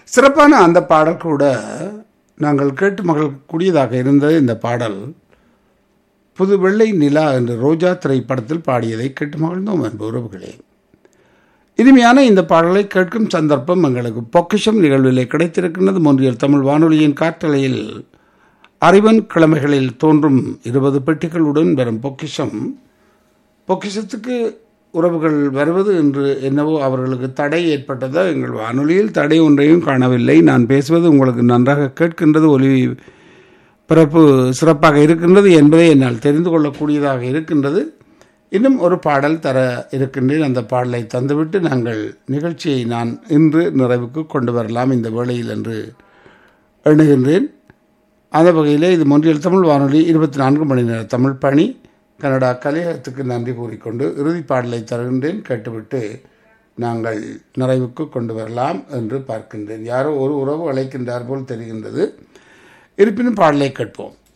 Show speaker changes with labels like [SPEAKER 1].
[SPEAKER 1] சிறப்பான அந்த பாடல் கூட நாங்கள் கேட்டு மகிழக்கூடியதாக இருந்தது இந்த பாடல் புது வெள்ளை நிலா என்று ரோஜா திரைப்படத்தில் பாடியதை கேட்டு மகிழ்ந்தோம் அன்பு உறவுகளே இனிமையான இந்த பாடலை கேட்கும் சந்தர்ப்பம் எங்களுக்கு பொக்கிஷம் நிகழ்விலே கிடைத்திருக்கின்றது மொன்றியல் தமிழ் வானொலியின் காற்றலையில் அறிவன் கிழமைகளில் தோன்றும் இருபது பெட்டிகளுடன் வரும் பொக்கிஷம் பொக்கிஷத்துக்கு உறவுகள் வருவது என்று என்னவோ அவர்களுக்கு தடை ஏற்பட்டதோ எங்கள் வானொலியில் தடை ஒன்றையும் காணவில்லை நான் பேசுவது உங்களுக்கு நன்றாக கேட்கின்றது ஒலி பிறப்பு சிறப்பாக இருக்கின்றது என்பதை என்னால் தெரிந்து கொள்ளக்கூடியதாக இருக்கின்றது இன்னும் ஒரு பாடல் தர இருக்கின்றேன் அந்த பாடலை தந்துவிட்டு நாங்கள் நிகழ்ச்சியை நான் இன்று நிறைவுக்கு கொண்டு வரலாம் இந்த வேளையில் என்று எண்ணுகின்றேன் அந்த வகையில் இது மொன்றியல் தமிழ் வானொலி இருபத்தி நான்கு மணி நேர தமிழ் பணி கனடா கலையகத்துக்கு நன்றி கூறிக்கொண்டு இறுதி பாடலை தருகின்றேன் கேட்டுவிட்டு நாங்கள் நிறைவுக்கு கொண்டு வரலாம் என்று பார்க்கின்றேன் யாரோ ஒரு உறவு அழைக்கின்றார் போல் தெரிகின்றது இருப்பினும் பாடலை கேட்போம்